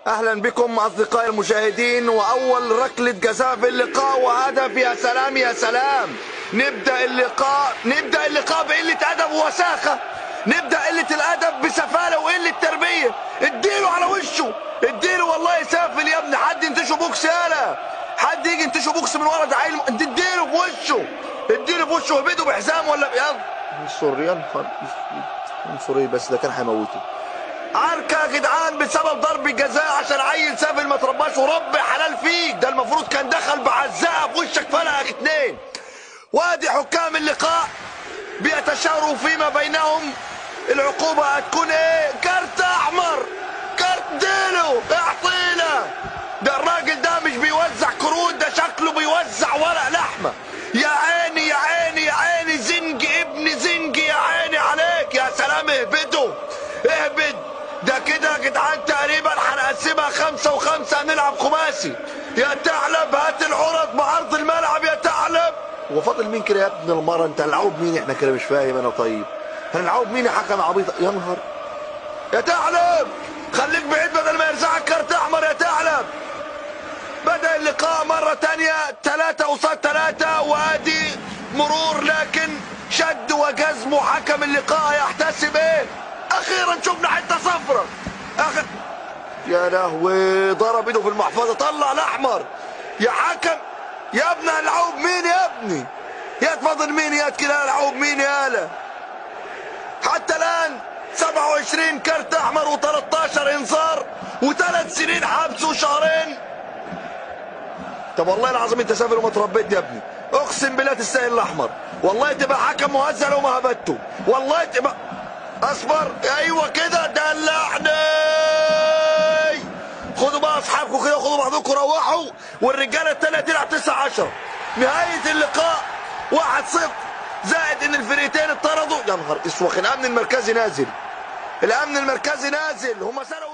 اهلا بكم اصدقائي المشاهدين واول ركله جزاء في اللقاء وهدف يا سلام يا سلام نبدا اللقاء نبدا اللقاء بقله ادب ووساخه نبدا قله الادب بسفاله وقله تربيه اديله على وشه اديله والله سافل يا ابني حد ينتشه بوكس يالا حد يجي ينتشه بوكس من ورا ده عيل انت اديله في وشه اديله في وشه وبيده بحزام ولا بيض سوري يا نهار سوري بس ده كان هيموته عركة يا جدعان بسبب ضرب جزاء عشان عيل سافل ما ترباش ورب حلال فيك ده المفروض كان دخل بعزاء في وشك فلقك اتنين وادي حكام اللقاء بيتشاوروا فيما بينهم العقوبة هتكون ايه كارت احمر كارت ديله اعطينا ده الراجل ده مش بيوزع كروت ده شكله بيوزع ورق لحمة يا عيني يا عيني يا عيني زنج ابن زنج يا عيني عليك يا سلام اهبده اهبد ده كده يا جدعان تقريبا هنقسمها خمسة وخمسة هنلعب خماسي يا ثعلب هات العرض بعرض الملعب يا ثعلب هو فاضل مين كده يا ابن المرة انت هنلعب مين احنا كده مش فاهم انا طيب هنلعب مين يا حكم عبيط يا نهار يا ثعلب خليك بعيد بدل ما يرزعك كارت احمر يا ثعلب بدأ اللقاء مرة تانية ثلاثة قصاد ثلاثة وادي مرور لكن شد وجزم وحكم اللقاء يحتسب ايه اخيرا شفنا حته صفرة أخ... يا لهوي ضرب ايده في المحفظه طلع الاحمر يا حكم يا ابني هنلعب مين يا ابني يا تفضل مين يا كده هنلعب مين يالا حتى الان 27 كارت احمر و13 انذار وثلاث سنين حبس وشهرين طب والله العظيم انت سافر وما تربيت يا ابني اقسم بالله تستاهل الاحمر والله تبقى حكم مهزأ لو ما هبته والله تبقى اصبر ايوه كده دلعني خدوا بقى اصحابكم كده خدوا بعضكم روحوا والرجاله التانيه تلعب 9 10 نهايه اللقاء 1 0 زائد ان الفريقين اتطردوا يا نهار اسود الامن المركزي نازل الامن المركزي نازل هم سرقوا